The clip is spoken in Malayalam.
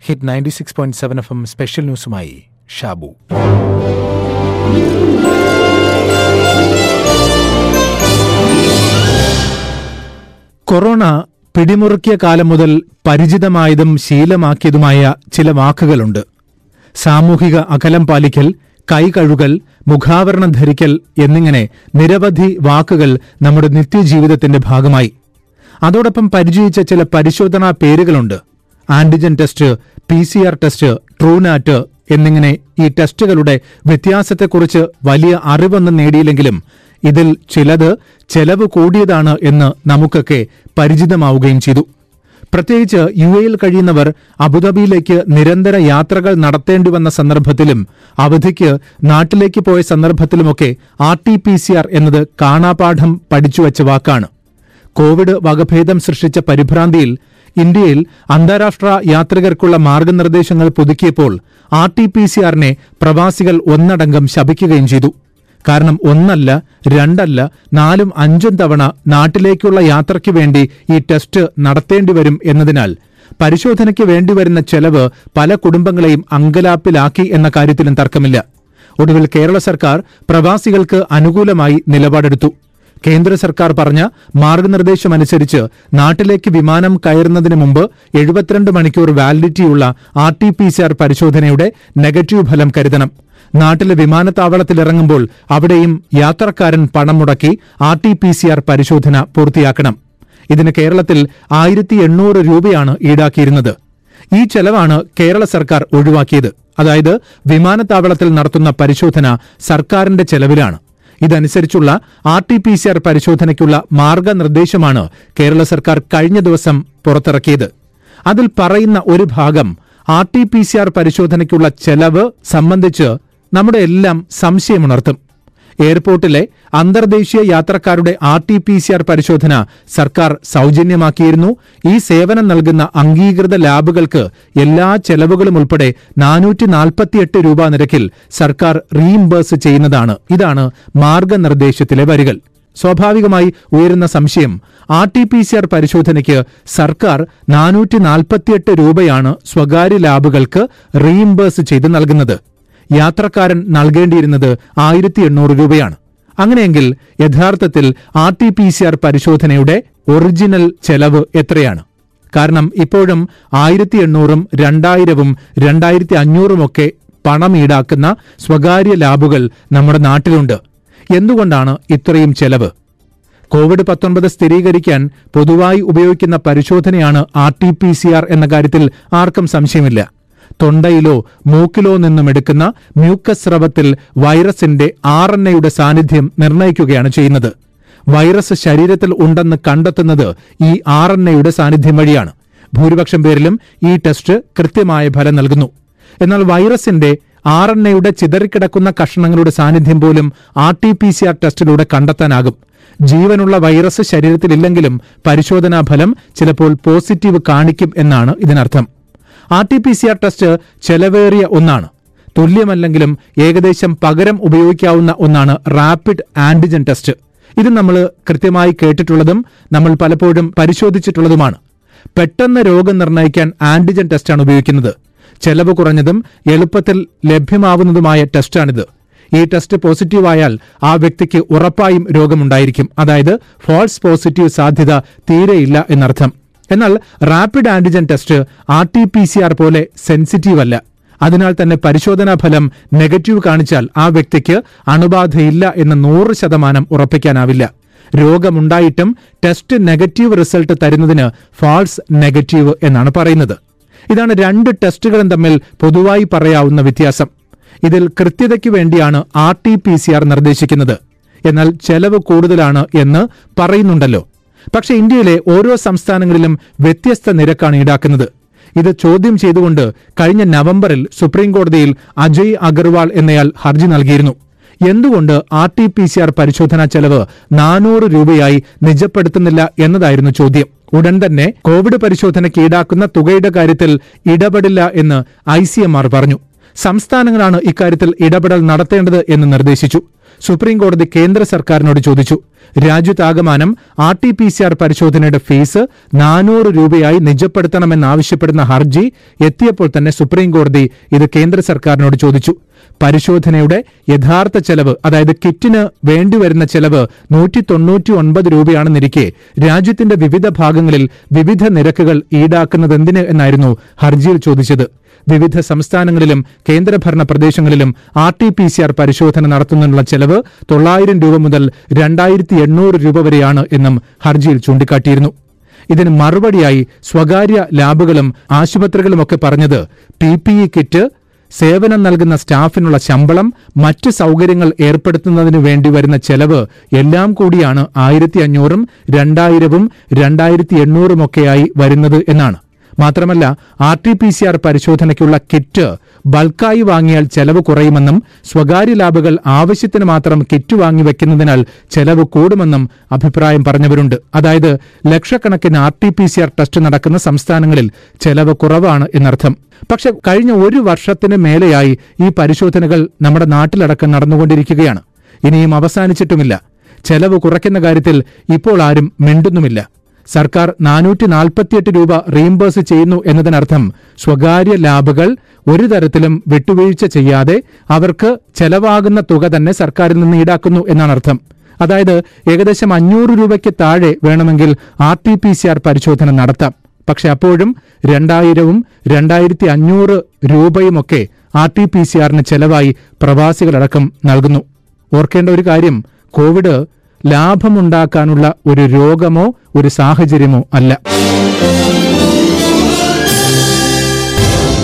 hit ninety six point seven F M special ന്യൂസുമായി ഷാബു കൊറോണ പിടിമുറുക്കിയ കാലം മുതൽ പരിചിതമായതും ശീലമാക്കിയതുമായ ചില വാക്കുകളുണ്ട് സാമൂഹിക അകലം പാലിക്കൽ കൈ കഴുകൽ മുഖാവരണം ധരിക്കൽ എന്നിങ്ങനെ നിരവധി വാക്കുകൾ നമ്മുടെ നിത്യജീവിതത്തിന്റെ ഭാഗമായി അതോടൊപ്പം പരിചയിച്ച ചില പരിശോധനാ പേരുകളുണ്ട് antigen test P C R test Truenat എന്നിങ്ങനെ ഈ ടെസ്റ്റുകളുടെ വ്യത്യാസത്തെക്കുറിച്ച് വലിയ അറിവൊന്നും നേടിയില്ലെങ്കിലും ഇതിൽ ചിലത് ചെലവ് കൂടിയതാണ് എന്ന് നമുക്കൊക്കെ പരിചിതമാവുകയും ചെയ്തു പ്രത്യേകിച്ച് യു എയിൽ കഴിയുന്നവർ അബുദാബിയിലേക്ക് നിരന്തര യാത്രകൾ നടത്തേണ്ടി വന്ന സന്ദർഭത്തിലും അവധിക്ക് നാട്ടിലേക്ക് പോയ സന്ദർഭത്തിലുമൊക്കെ R T P C R എന്നത് കാണാപാഠം പഠിച്ചുവച്ച വാക്കാണ് കോവിഡ് വകഭേദം സൃഷ്ടിച്ച പരിഭ്രാന്തിയിൽ ഇന്ത്യയിൽ അന്താരാഷ്ട്ര യാത്രികർക്കുള്ള മാർഗനിർദ്ദേശങ്ങൾ പുതുക്കിയപ്പോൾ ആർ ടി പി സി ആറിനെ പ്രവാസികൾ ഒന്നടങ്കം ശപിക്കുകയും ചെയ്തു കാരണം ഒന്നല്ല രണ്ടല്ല നാലും അഞ്ചും തവണ നാട്ടിലേക്കുള്ള യാത്രയ്ക്ക് വേണ്ടി ഈ ടെസ്റ്റ് നടത്തേണ്ടി വരും എന്നതിനാൽ പരിശോധനയ്ക്ക് വേണ്ടിവരുന്ന ചെലവ് പല കുടുംബങ്ങളെയും അങ്കലാപ്പിലാക്കി എന്ന കാര്യത്തിലും തർക്കമില്ല ഒടുവിൽ കേരള സർക്കാർ പ്രവാസികൾക്ക് അനുകൂലമായി നിലപാടെടുത്തു കേന്ദ്ര സർക്കാർ പറഞ്ഞ മാർഗനിർദ്ദേശമനുസരിച്ച് നാട്ടിലേക്ക് വിമാനം കയറുന്നതിന് മുമ്പ് എഴുപത്തിരണ്ട് മണിക്കൂർ വാലിഡിറ്റിയുള്ള R T P C R പരിശോധനയുടെ നെഗറ്റീവ് ഫലം കരുതണം നാട്ടിലെ വിമാനത്താവളത്തിലിറങ്ങുമ്പോൾ അവിടെയും യാത്രക്കാരൻ പണം മുടക്കി R T P C R പരിശോധന പൂർത്തിയാക്കണം ഇതിന് കേരളത്തിൽ ആയിരത്തി എണ്ണൂറ് രൂപയാണ് ഈടാക്കിയിരുന്നത് ഈ ചെലവാണ് കേരള സർക്കാർ ഒഴിവാക്കിയത് അതായത് വിമാനത്താവളത്തിൽ നടത്തുന്ന പരിശോധന സർക്കാരിന്റെ ചെലവിലാണ് ഇതനുസരിച്ചുള്ള R T P C R പരിശോധനയ്ക്കുള്ള മാർഗനിർദ്ദേശമാണ് കേരള സർക്കാർ കഴിഞ്ഞ ദിവസം പുറത്തിറക്കിയത് അതിൽ പറയുന്ന ഒരു ഭാഗം R T P C R പരിശോധനയ്ക്കുള്ള ചെലവ് സംബന്ധിച്ച് നമ്മുടെ എല്ലാം സംശയമുണർത്തും എയർപോർട്ടിലെ അന്തർദേശീയ യാത്രക്കാരുടെ R T P C R പരിശോധന സർക്കാർ സൗജന്യമാക്കിയിരുന്നു ഈ സേവനം നൽകുന്ന അംഗീകൃത ലാബുകൾക്ക് എല്ലാ ചെലവുകളും ഉൾപ്പെടെ നാനൂറ്റി നാൽപ്പത്തിയെട്ട് രൂപ നിരക്കിൽ സർക്കാർ റീഇംബേഴ്സ് ചെയ്യുന്നതാണ് ഇതാണ് മാർഗനിർദ്ദേശത്തിലെ വരികൾ സ്വാഭാവികമായി ഉയരുന്ന സംശയം R T P C R പരിശോധനയ്ക്ക് സർക്കാർ നാനൂറ്റി നാൽപ്പത്തിയെട്ട് രൂപയാണ് സ്വകാര്യ ലാബുകൾക്ക് റീഇംബേഴ്സ് ചെയ്ത് നൽകുന്നത് യാത്രക്കാരൻ നൽകേണ്ടിയിരുന്നത് ആയിരത്തി എണ്ണൂറ് രൂപയാണ് അങ്ങനെയെങ്കിൽ യഥാർത്ഥത്തിൽ R T P C R പരിശോധനയുടെ ഒറിജിനൽ ചെലവ് എത്രയാണ് കാരണം ഇപ്പോഴും ആയിരത്തി എണ്ണൂറും രണ്ടായിരവും രണ്ടായിരത്തി അഞ്ഞൂറുമൊക്കെ പണം ഈടാക്കുന്ന സ്വകാര്യ ലാബുകൾ നമ്മുടെ നാട്ടിലുണ്ട് എന്തുകൊണ്ടാണ് ഇത്രയും ചെലവ് കോവിഡ് പത്തൊൻപത് സ്ഥിരീകരിക്കാൻ പൊതുവായി ഉപയോഗിക്കുന്ന പരിശോധനയാണ് R T P C R എന്ന കാര്യത്തിൽ ആർക്കും സംശയമില്ല തൊണ്ടയിലോ മൂക്കിലോ നിന്നും എടുക്കുന്ന മ്യൂക്കസ് സ്രവത്തിൽ വൈറസിന്റെ ആർ എൻ എയുടെ സാന്നിധ്യം നിർണ്ണയിക്കുകയാണ് ചെയ്യുന്നത് വൈറസ് ശരീരത്തിൽ ഉണ്ടെന്ന് കണ്ടെത്തുന്നത് ഈ ആർ എൻ എയുടെ സാന്നിധ്യം വഴിയാണ് ഭൂരിപക്ഷം പേരിലും ഈ ടെസ്റ്റ് കൃത്യമായ ഫലം നൽകുന്നു എന്നാൽ വൈറസിന്റെ ആർ എൻ എയുടെ ചിതറിക്കിടക്കുന്ന കഷണങ്ങളുടെ സാന്നിധ്യം പോലും R T P C R ടെസ്റ്റിലൂടെ കണ്ടെത്താനാകും ജീവനുള്ള വൈറസ് ശരീരത്തിലില്ലെങ്കിലും പരിശോധനാ ഫലം ചിലപ്പോൾ പോസിറ്റീവ് കാണിക്കും എന്നാണ് ഇതിനർത്ഥം R T P C R test ചെലവേറിയ ഒന്നാണ് തുല്യമല്ലെങ്കിലും ഏകദേശം പകരം ഉപയോഗിക്കാവുന്ന ഒന്നാണ് റാപ്പിഡ് ആന്റിജൻ ടെസ്റ്റ് ഇത് നമ്മൾ കൃത്യമായി കേട്ടിട്ടുള്ളതും നമ്മൾ പലപ്പോഴും പരിശോധിച്ചിട്ടുള്ളതുമാണ് പെട്ടെന്ന് രോഗം നിർണ്ണയിക്കാൻ ആന്റിജൻ ടെസ്റ്റാണ് ഉപയോഗിക്കുന്നത് ചെലവ് കുറഞ്ഞതും എളുപ്പത്തിൽ ലഭ്യമാവുന്നതുമായ ടെസ്റ്റാണിത് ഈ ടെസ്റ്റ് പോസിറ്റീവായാൽ ആ വ്യക്തിക്ക് ഉറപ്പായും രോഗമുണ്ടായിരിക്കും അതായത് ഫാൾസ് പോസിറ്റീവ് സാധ്യത തീരെയില്ല എന്നർത്ഥം എന്നാൽ rapid antigen test R T P C R പോലെ സെൻസിറ്റീവ് അല്ല അതിനാൽ തന്നെ പരിശോധനാ ഫലം നെഗറ്റീവ് കാണിച്ചാൽ ആ വ്യക്തിക്ക് അണുബാധയില്ല എന്ന് നൂറ് ശതമാനം ഉറപ്പിക്കാനാവില്ല രോഗമുണ്ടായിട്ടും ടെസ്റ്റ് നെഗറ്റീവ് റിസൾട്ട് തരുന്നതിന് ഫാൾസ് നെഗറ്റീവ് എന്നാണ് പറയുന്നത് ഇതാണ് രണ്ട് ടെസ്റ്റുകളും തമ്മിൽ പൊതുവായി പറയാവുന്ന വ്യത്യാസം ഇതിൽ കൃത്യതയ്ക്ക് വേണ്ടിയാണ് R T P C R നിർദ്ദേശിക്കുന്നത് എന്നാൽ ചെലവ് കൂടുതലാണ് എന്ന് പറയുന്നുണ്ടല്ലോ പക്ഷെ ഇന്ത്യയിലെ ഓരോ സംസ്ഥാനങ്ങളിലും വ്യത്യസ്ത നിരക്കാണ് ഈടാക്കുന്നത് ഇത് ചോദ്യം ചെയ്തുകൊണ്ട് കഴിഞ്ഞ നവംബറിൽ സുപ്രീം കോടതിയിൽ അജയ് അഗർവാൾ എന്നയാൾ ഹർജി നൽകിയിരുന്നു എന്തുകൊണ്ട് R T P C R പരിശോധനാ ചെലവ് നാനൂറ് രൂപയായി നിജപ്പെടുത്തുന്നില്ല എന്നതായിരുന്നു ചോദ്യം ഉടൻ തന്നെ കോവിഡ് പരിശോധനയ്ക്ക് ഈടാക്കുന്ന തുകയുടെ കാര്യത്തിൽ ഇടപെടില്ല എന്ന് ഐ സി എം ആർ പറഞ്ഞു സംസ്ഥാനങ്ങളാണ് ഇക്കാര്യത്തിൽ ഇടപെടൽ നടത്തേണ്ടത് എന്ന് നിർദ്ദേശിച്ചു സുപ്രീം കോടതി കേന്ദ്ര സർക്കാരിനോട് ചോദിച്ചു രാജ്യത്താകമാനം R T P C R പരിശോധനയുടെ ഫീസ് നാനൂറ് രൂപയായി നിജപ്പെടുത്തണമെന്നാവശ്യപ്പെടുന്ന ഹർജി എത്തിയപ്പോൾ തന്നെ സുപ്രീംകോടതി ഇത് കേന്ദ്ര സർക്കാരിനോട് ചോദിച്ചു പരിശോധനയുടെ യഥാർത്ഥ ചെലവ് അതായത് കിറ്റിന് വേണ്ടിവരുന്ന ചെലവ് നൂറ്റി തൊണ്ണൂറ്റി ഒൻപത് രൂപയാണെന്നിരിക്കെ രാജ്യത്തിന്റെ വിവിധ ഭാഗങ്ങളിൽ വിവിധ നിരക്കുകൾ ഈടാക്കുന്നതെന്തിന് എന്നായിരുന്നു ഹർജിയിൽ ചോദിച്ചത് വിവിധ സംസ്ഥാനങ്ങളിലും കേന്ദ്രഭരണ പ്രദേശങ്ങളിലും R T P C R പരിശോധന നടത്തുന്നതിനുള്ള ചെലവ് തൊള്ളായിരം രൂപ മുതൽ രണ്ടായിരത്തി എണ്ണൂറ് രൂപ വരെയാണ് എന്നും ഹർജിയിൽ ചൂണ്ടിക്കാട്ടിയിരുന്നു ഇതിന് മറുപടിയായി സ്വകാര്യ ലാബുകളും ആശുപത്രികളുമൊക്കെ പറഞ്ഞത് പി പി ഇ കിറ്റ് സേവനം നൽകുന്ന സ്റ്റാഫിനുള്ള ശമ്പളം മറ്റ് സൗകര്യങ്ങൾ ഏർപ്പെടുത്തുന്നതിന് വേണ്ടി വരുന്ന ചെലവ് എല്ലാം കൂടിയാണ് ആയിരത്തി അഞ്ഞൂറും രണ്ടായിരവും രണ്ടായിരത്തി എണ്ണൂറുമൊക്കെയായി വരുന്നത് എന്നാണ് മാത്രമല്ല R T P C R പരിശോധനയ്ക്കുള്ള കിറ്റ് ബൾക്കായി വാങ്ങിയാൽ ചെലവ് കുറയുമെന്നും സ്വകാര്യ ലാബുകൾ ആവശ്യത്തിന് മാത്രം കിറ്റ് വാങ്ങി വെക്കുന്നതിനാൽ ചെലവ് കൂടുമെന്നും അഭിപ്രായം പറഞ്ഞവരുണ്ട് അതായത് ലക്ഷക്കണക്കിന് R T P C R test നടക്കുന്ന സംസ്ഥാനങ്ങളിൽ ചെലവ് കുറവാണ് എന്നർത്ഥം പക്ഷെ കഴിഞ്ഞ ഒരു വർഷത്തിന് മേലെയായി ഈ പരിശോധനകൾ നമ്മുടെ നാട്ടിലടക്കം നടന്നുകൊണ്ടിരിക്കുകയാണ് ഇനിയും അവസാനിച്ചിട്ടുമില്ല ചെലവ് കുറയ്ക്കുന്ന കാര്യത്തിൽ ഇപ്പോൾ ആരും മിണ്ടുന്നുമില്ല സർക്കാർ നാനൂറ്റി നാൽപ്പത്തിയെട്ട് രൂപ റീംബേഴ്സ് ചെയ്യുന്നു എന്നതിനർത്ഥം സ്വകാര്യ ലാബുകൾ ഒരു തരത്തിലും വിട്ടുവീഴ്ച ചെയ്യാതെ അവർക്ക് ചെലവാകുന്ന തുക തന്നെ സർക്കാരിൽ നിന്ന് ഈടാക്കുന്നു എന്നാണ് അർത്ഥം അതായത് ഏകദേശം അഞ്ഞൂറ് രൂപയ്ക്ക് താഴെ വേണമെങ്കിൽ R T P C R പരിശോധന നടത്താം പക്ഷെ അപ്പോഴും രണ്ടായിരവും രണ്ടായിരത്തി അഞ്ഞൂറ് രൂപയുമൊക്കെ ആർ ടി പി സി ആറിന് ചെലവായി പ്രവാസികളടക്കം നൽകുന്നു ഓർക്കേണ്ട ഒരു കാര്യം കോവിഡ് ലാഭമുണ്ടാക്കാനുള്ള ഒരു രോഗമോ ഒരു സാഹചര്യമോ അല്ല